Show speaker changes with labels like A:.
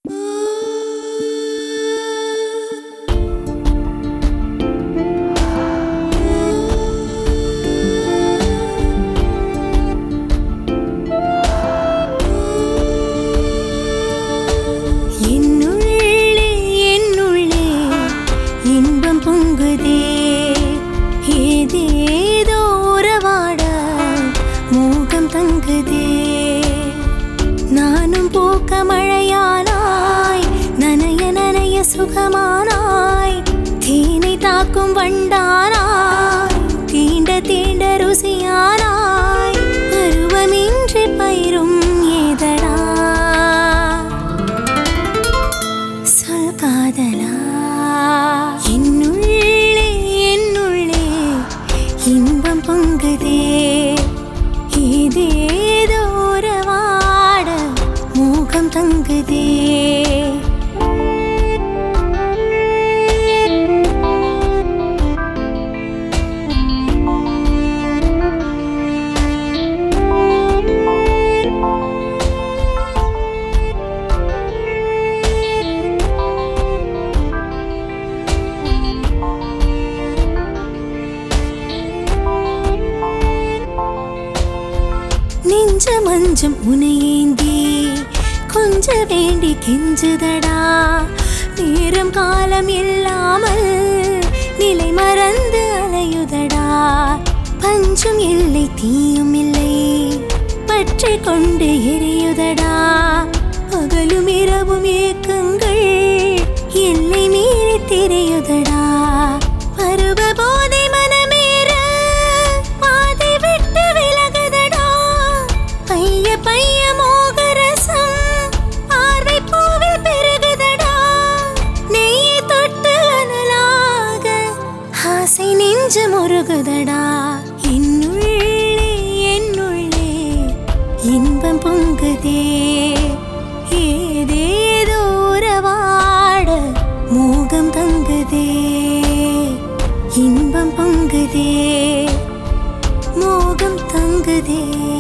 A: சுகமானாய் தீனை தாக்கும் வண்டானாய் தீண்ட தீண்ட ருசியானாய் பருவமின்றி பயிரும் ஏதடா சொல் காதலா என்னுள்ளே என்னுள்ளே இன்பம் பொங்குதே ஏதேதோ உறவாட மோகம் தங்குதே நெஞ்ச மஞ்சம் உனையேந்தி கொஞ்ச வேண்டி கெஞ்சுதடா நேரம் காலம் இல்லாமல் நிலை மறந்து அலையுதடா பஞ்சும் இல்லை தீயும் இல்லை பற்றி கொண்டு எரியுதடா பகலும் இரவும் ஏக்கங்கள் எல்லை மீறி திரையுதடா பருவ போதை மனமேற பாதை விட்டு விலகுதடா பைய பைய மோகரசம் பார்வை பூவில் பெருகுதடா நெய்யை தொட்டு அனலாக ஆசை நெஞ்சு முருகுதடா என்னுள்ளே என்னுள்ளே இன்பம் பொங்குதே ஏதேதோ உறவாட மோகம் தங்குதே இன்பம் பொங்குதே மோகம் தங்குதே